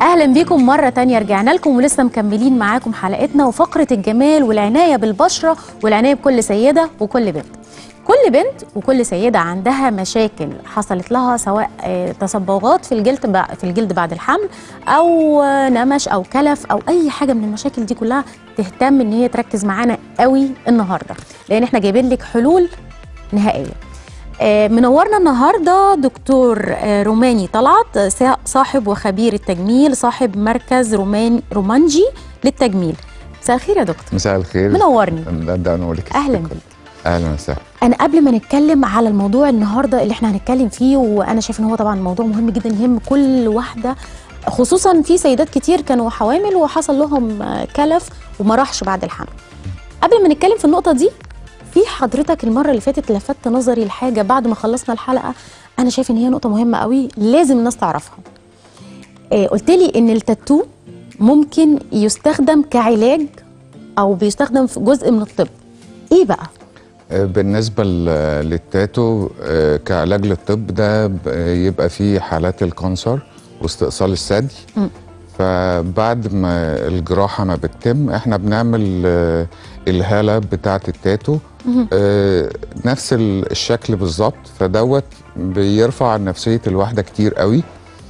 اهلا بيكم مره تانية رجعنا لكم ولسه مكملين معاكم حلقتنا وفقره الجمال والعنايه بالبشره والعنايه بكل سيده وكل بنت كل بنت وكل سيده عندها مشاكل حصلت لها سواء آه، تصبغات في الجلد بع- في الجلد بعد الحمل او آه، نمش او كلف او اي حاجه من المشاكل دي كلها تهتم ان هي تركز معانا قوي النهارده لان احنا جايبين لك حلول نهائيه آه، منورنا النهارده دكتور آه، روماني طلعت آه، سا- صاحب وخبير التجميل صاحب مركز رومان رومانجي للتجميل مساء الخير يا دكتور مساء الخير منورني ده ده نورك اهلا بيك اهلا وسهلا انا قبل ما نتكلم على الموضوع النهارده اللي احنا هنتكلم فيه وانا شايف ان هو طبعا موضوع مهم جدا يهم كل واحده خصوصا في سيدات كتير كانوا حوامل وحصل لهم آه، كلف وما راحش بعد الحمل قبل ما نتكلم في النقطه دي في حضرتك المره اللي فاتت لفت نظري لحاجه بعد ما خلصنا الحلقه انا شايف ان هي نقطه مهمه قوي لازم الناس تعرفها آه، قلت لي ان التاتو ممكن يستخدم كعلاج او بيستخدم في جزء من الطب ايه بقى آه، بالنسبه ل- للتاتو آه، كعلاج للطب ده ب- يبقى فيه حالات الكانسر واستئصال الثدي مم. فبعد ما الجراحه ما بتتم احنا بنعمل آه، الهاله بتاعه التاتو مهم. آه، نفس ال- الشكل بالظبط فدوت بيرفع نفسيه الواحده كتير قوي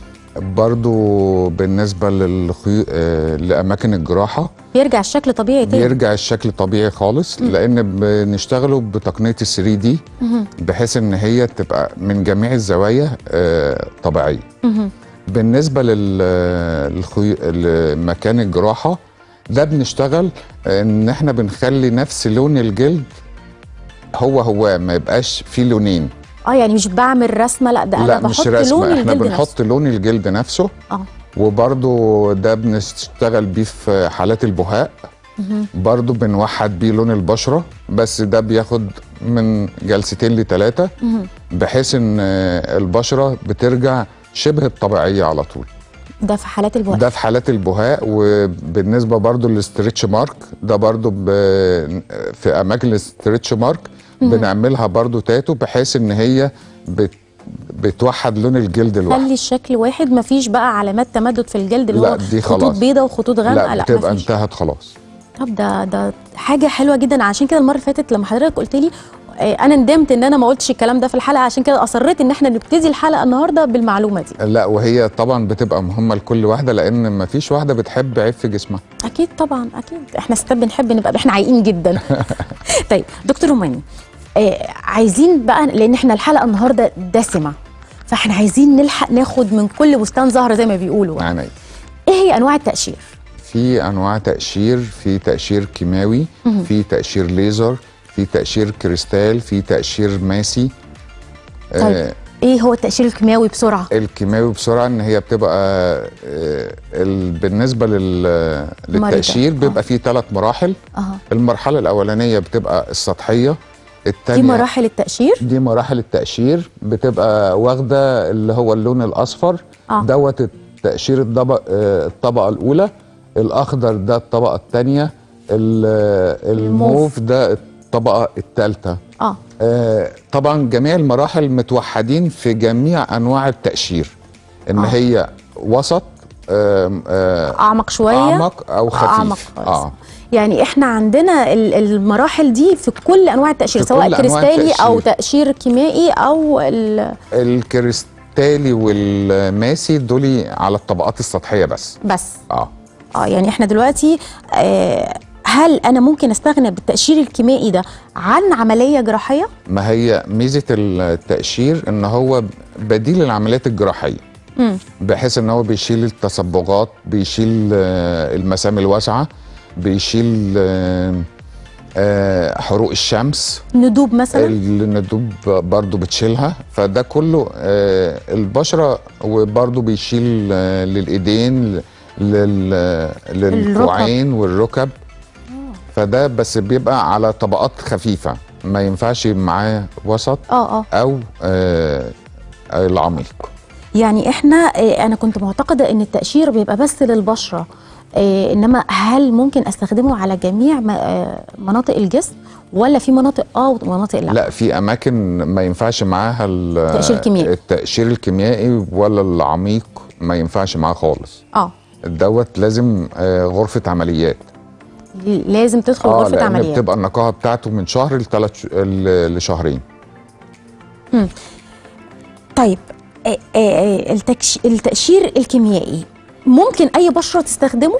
برضو بالنسبه للخيو... آه، لاماكن الجراحه بيرجع الشكل طبيعي تاني بيرجع الشكل طبيعي خالص لان بنشتغله بتقنيه ال 3 دي مهم. بحيث ان هي تبقى من جميع الزوايا آه، طبيعيه مهم. بالنسبه لل للخي- لمكان الجراحه ده بنشتغل ان احنا بنخلي نفس لون الجلد هو هو ما يبقاش فيه لونين اه يعني مش بعمل رسمه لا ده انا لا بحط مش لون رسمه احنا الجلد بنحط نفسه لون الجلد نفسه اه وبرضو ده بنشتغل بيه في حالات البهاء مهم. برضو بنوحد بيه لون البشرة بس ده بياخد من جلستين لثلاثة مهم. بحيث ان آه، البشرة بترجع شبه الطبيعية على طول ده في حالات البهاء ده في حالات البهاء وبالنسبة برضو للستريتش مارك ده برضو ب... في أماكن الستريتش مارك بنعملها برضو تاتو بحيث ان هي بت... بتوحد لون الجلد لوحده خلي الشكل واحد مفيش بقى علامات تمدد في الجلد اللي لا، هو دي خطوط خلاص. بيضة وخطوط غامقه لا لا, بتبقى مفيش انتهت خلاص طب ده ده حاجه حلوه جدا عشان كده المره اللي فاتت لما حضرتك قلت لي آه، انا ندمت ان انا ما قلتش الكلام ده في الحلقه عشان كده اصريت ان احنا نبتدي الحلقه النهارده بالمعلومه دي لا وهي طبعا بتبقى مهمة لكل واحدة لأن مفيش واحدة بتحب عيب في جسمها اكيد طبعا اكيد احنا ستات بنحب نبقى احنا عايقين جدا طيب دكتور روماني آه عايزين بقى لان احنا الحلقه النهارده دسمه فاحنا عايزين نلحق ناخد من كل بستان زهره زي ما بيقولوا يعني ايه هي انواع التقشير في انواع تقشير في تقشير كيماوي في تقشير ليزر في تقشير كريستال في تقشير ماسي طيب ايه هو التقشير الكيماوي بسرعه الكيماوي بسرعه ان هي بتبقى آه، ال- بالنسبه لل- للتقشير مريضة. بيبقى فيه ثلاث مراحل اه المرحله الاولانيه بتبقى السطحيه الثانيه دي مراحل التقشير دي مراحل التقشير بتبقى واخده اللي هو اللون الاصفر آه. دوت التقشير الطبق آه، الطبقه الاولى الاخضر ده الطبقه الثانيه الموف ده الطبقه الثالثه اه آه، طبعا جميع المراحل متوحدين في جميع انواع التقشير ان آه. هي وسط آم، آه، اعمق شويه اعمق او خفيف اعمق خالص اه يعني احنا عندنا ال- المراحل دي في كل انواع التقشير في سواء كل أنواع كريستالي او التقشير. تقشير كيميائي او ال- الكريستالي والماسي دول على الطبقات السطحيه بس بس اه اه يعني احنا دلوقتي آه هل انا ممكن استغنى بالتقشير الكيميائي ده عن عمليه جراحيه ما هي ميزه التقشير ان هو بديل العمليات الجراحيه مم. بحيث ان هو بيشيل التصبغات بيشيل آه، المسام الواسعه بيشيل آه، آه، حروق الشمس ندوب مثلا الندوب برضو بتشيلها فده كله آه، البشره وبرضو بيشيل آه، للايدين لل- للكوعين والركب فده بس بيبقى على طبقات خفيفه ما ينفعش معاه وسط اه اه او آه، العميق يعني احنا آه انا كنت معتقده ان التقشير بيبقى بس للبشره آه انما هل ممكن استخدمه على جميع م- آه مناطق الجسم ولا في مناطق اه ومناطق لا, لا في اماكن ما ينفعش معاها ال- التقشير الكيميائي. التقشير الكيميائي ولا العميق ما ينفعش معاه خالص اه دوت لازم آه، غرفه عمليات لازم تدخل اه غرفه لان عمليات بتبقى النقاهه بتاعته من شهر لثلاث لشهرين طيب آه، آه، آه، التكش... التقشير الكيميائي ممكن اي بشره تستخدمه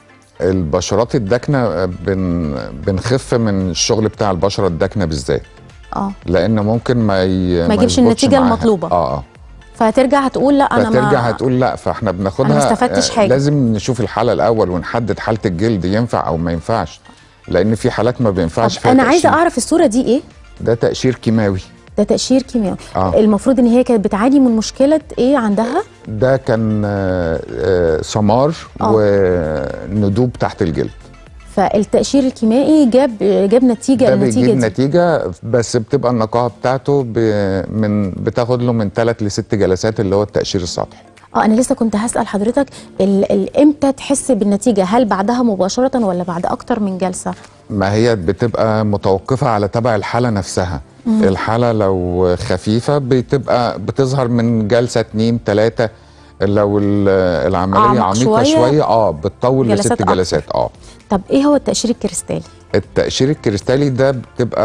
البشرات الداكنه آه، بن بنخف من الشغل بتاع البشره الداكنه بالذات اه لان ممكن ما ي... ما يجيبش يظبطش النتيجة معاها. المطلوبة. اه اه فهترجع هتقول لا انا فترجع ما هتقول لا فاحنا بناخدها أنا ما استفدتش آه، حاجة. لازم نشوف الحاله الاول ونحدد حاله الجلد ينفع او ما ينفعش لان في حالات ما بينفعش طب فيها انا عايزه تقشير. اعرف الصوره دي ايه ده تقشير كيماوي ده تقشير كيميائي آه. المفروض ان هي كانت بتعاني من مشكله ايه عندها ده كان آه، آه، سمار آه. وندوب تحت الجلد فالتقشير الكيميائي جاب جاب نتيجه ده النتيجه بيجيب دي نتيجه بس بتبقى النقاهه بتاعته ب... من بتاخد له من ثلاث لست جلسات اللي هو التقشير السطحي اه انا لسه كنت هسال حضرتك ال- ال- امتى تحس بالنتيجه هل بعدها مباشره ولا بعد اكتر من جلسه ما هي بتبقى متوقفة على تبع الحالة نفسها الحالة لو خفيفة بتبقى بتظهر من جلسة اتنين تلاتة لو ال- العملية أعمق عميقة شوية، شوية, اه بتطول جلسات لست أكتر. جلسات اه طب ايه هو التقشير الكريستالي التقشير الكريستالي ده بتبقى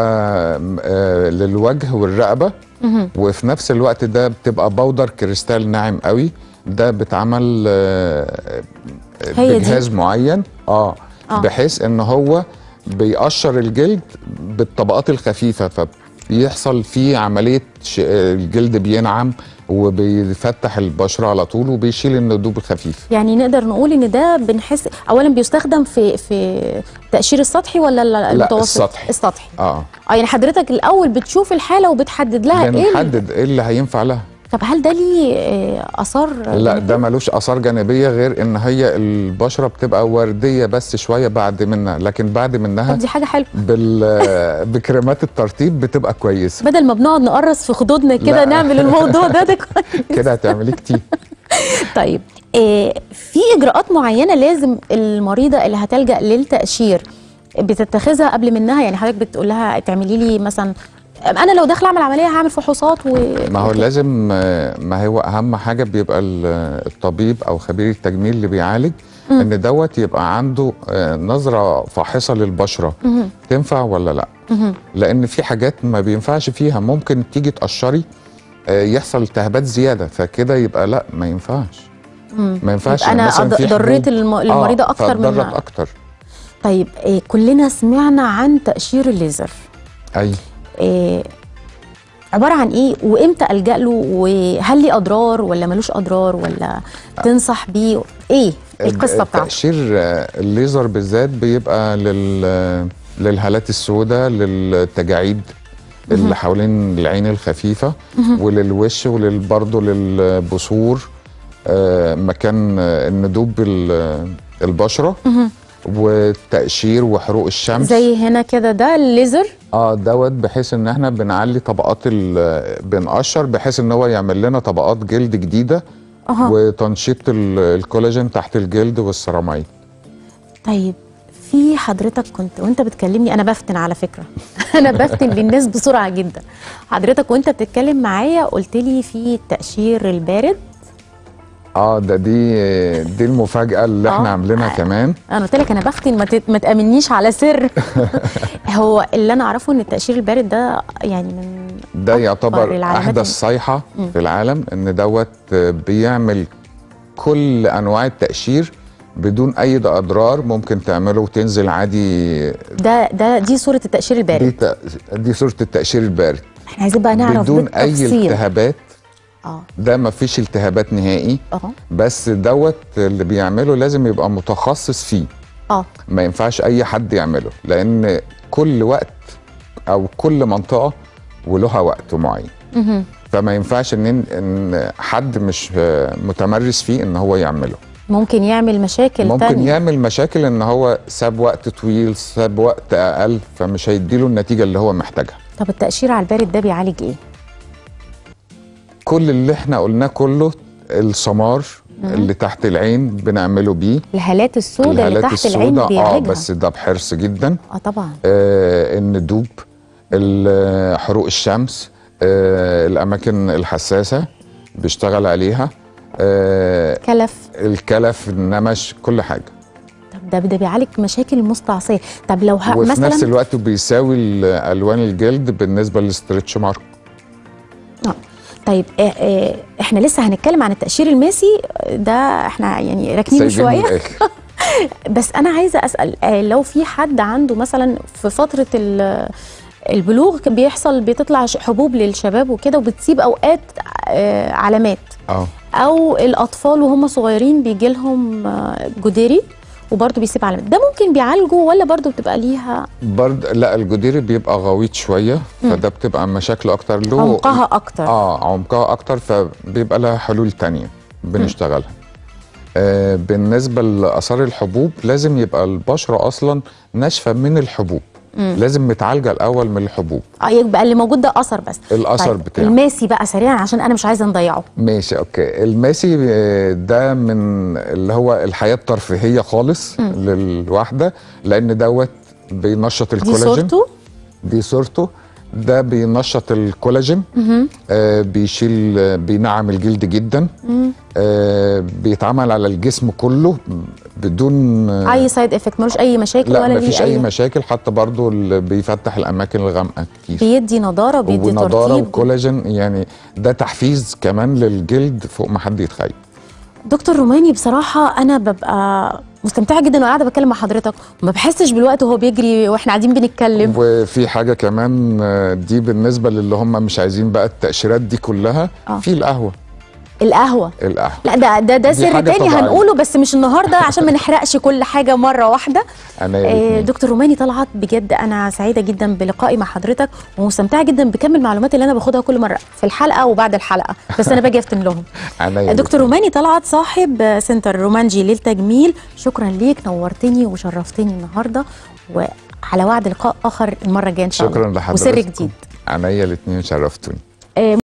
آه للوجه والرقبة وفي نفس الوقت ده بتبقى بودر كريستال ناعم قوي ده بتعمل آه هي دي؟ بجهاز معين اه, آه. بحيث ان هو بيقشر الجلد بالطبقات الخفيفه فبيحصل فيه عمليه ش- الجلد بينعم وبيفتح البشره على طول وبيشيل الندوب الخفيف يعني نقدر نقول ان ده بنحس اولا بيستخدم في في التقشير السطحي ولا ال- المتوسط السطحي. السطحي اه اه يعني حضرتك الاول بتشوف الحاله وبتحدد لها ايه ال- بنحدد ايه اللي هينفع لها طب هل ده ليه آه، اثار لا ده ملوش اثار جانبيه غير ان هي البشره بتبقى ورديه بس شويه بعد منها لكن بعد منها طب دي حاجه حلوه بال بكريمات الترطيب بتبقى كويسه بدل ما بنقعد نقرص في خدودنا كده لا. نعمل الموضوع ده ده كويس. كده هتعملي كتير طيب آه، في اجراءات معينه لازم المريضه اللي هتلجا للتقشير بتتخذها قبل منها يعني حضرتك بتقول لها تعملي لي مثلا انا لو داخله اعمل عمليه هعمل فحوصات و ما هو لازم آه، ما هو اهم حاجه بيبقى ال- الطبيب او خبير التجميل اللي بيعالج ان دوت يبقى عنده آه، نظره فاحصه للبشره تنفع ولا لا لان في حاجات ما بينفعش فيها ممكن تيجي تقشري آه، يحصل التهابات زياده فكده يبقى لا ما ينفعش ما ينفعش يبقى أنا مثلاً أض- في ضريت حبوب- الم- المريضة آه، أكتر من- فاتضرت اكتر طيب آه، كلنا سمعنا عن تقشير الليزر اي آه، عباره عن ايه وامتى الجا له وهل ليه اضرار ولا ملوش اضرار ولا تنصح بيه ايه القصه بتاعته التقشير آه، الليزر بالذات بيبقى لل للهالات السوداء للتجاعيد اللي حوالين العين الخفيفه وللوش ولبرضه للبثور آه، مكان آه، الندوب ال- البشره والتقشير وحروق الشمس زي هنا كده ده الليزر اه دوت بحيث ان احنا بنعلي طبقات ال- بنقشر بحيث ان هو يعمل لنا طبقات جلد جديده أها. وتنشيط ال- الكولاجين تحت الجلد والسيراميد طيب في حضرتك كنت وانت بتكلمني انا بفتن على فكره انا بفتن للناس بسرعه جدا حضرتك وانت بتتكلم معايا قلت لي في التقشير البارد اه ده دي دي المفاجاه اللي احنا آه. عاملينها كمان انا قلت لك انا بفتن ما, تت... ما تامنيش على سر هو اللي انا اعرفه ان التقشير البارد ده يعني من ده أكبر يعتبر العلامات احدث ال- صيحه في العالم ان دوت بيعمل كل انواع التقشير بدون اي اضرار ممكن تعمله وتنزل عادي ده ده دي صوره التقشير دي البارد ت- دي صوره التقشير البارد احنا عايزين بقى نعرف بدون اي بالتفصيل التهابات اه ده ما فيش التهابات نهائي اه بس دوت اللي بيعمله لازم يبقى متخصص فيه اه ما ينفعش اي حد يعمله لان كل وقت او كل منطقه ولها وقت معين مهم. فما ينفعش ان ان حد مش آه، متمرس فيه ان هو يعمله ممكن يعمل مشاكل ممكن تانية يعمل مشاكل ان هو ساب وقت طويل ساب وقت اقل فمش هيديله النتيجه اللي هو محتاجها طب التقشير على البارد ده بيعالج ايه كل اللي احنا قلناه كله السمار اللي تحت العين بنعمله بيه الهالات السوداء اللي الهالات تحت العين السوداء اه بيعالجها بس ده بحرص جدا اه طبعا آه الندوب ال- حروق الشمس آه الاماكن الحساسه بيشتغل عليها آه كلف الكلف النمش كل حاجه طب ده ده بيعالج مشاكل مستعصيه طب لو ه... وفي مثلا نفس الوقت بيساوي ال- الوان الجلد بالنسبه للستريتش مارك آه. طيب آه آه احنا لسه هنتكلم عن التقشير الماسي ده احنا يعني راكنينه سايبين شويه الآخر. بس انا عايزه اسال آه لو في حد عنده مثلا في فتره ال- البلوغ كان بيحصل بتطلع ش- حبوب للشباب وكده وبتسيب اوقات آه علامات اه او الاطفال وهم صغيرين بيجي لهم آه، جدري وبرضه بيسيب علامات ده ممكن بيعالجوا ولا برضه بتبقى ليها برد لا الجدير بيبقى غويط شويه فده بتبقى مشاكل اكتر له عمقها اكتر اه عمقها اكتر فبيبقى لها حلول تانية بنشتغلها آه بالنسبه لاثار الحبوب لازم يبقى البشره اصلا ناشفه من الحبوب لازم متعالجه الاول من الحبوب اه يبقى اللي موجود ده اثر بس الاثر طيب بتاعه الماسي بقى سريعا عشان انا مش عايزه نضيعه ماشي اوكي الماسي آه، ده من اللي هو الحياه الترفيهيه خالص للواحده لان دوت بينشط دي الكولاجين صورته دي صورته ده بينشط الكولاجين آه بيشيل آه، بينعم الجلد جدا آه بيتعمل على الجسم كله بدون آه اي سايد افكت ملوش اي مشاكل لا ولا ليه مفيش اي مشاكل حتى برضو ال- بيفتح الاماكن الغامقه كتير بيدي نضاره بيدي ونضاره ترطيب وكولاجين يعني ده تحفيز كمان للجلد فوق ما حد يتخيل دكتور روماني بصراحه انا ببقى مستمتعه جدا وانا قاعده بتكلم مع حضرتك وما بحسش بالوقت وهو بيجري واحنا قاعدين بنتكلم وفي حاجه كمان آه، دي بالنسبه للي هم مش عايزين بقى التاشيرات دي كلها آه. في القهوه القهوه القهوه لا ده ده ده دي سر حاجة تاني طبيعية. هنقوله بس مش النهارده عشان ما نحرقش كل حاجه مره واحده انا آه، دكتور روماني طلعت بجد انا سعيده جدا بلقائي مع حضرتك ومستمتعه جدا بكم المعلومات اللي انا باخدها كل مره في الحلقه وبعد الحلقه بس انا باجي افتن لهم انا دكتور روماني طلعت صاحب آه، سنتر رومانجي للتجميل شكرا ليك نورتني وشرفتني النهارده وعلى وعد لقاء اخر المره الجايه ان شاء الله شكرا لحضرتك وسر جديد عينيا الاثنين شرفتوني آه،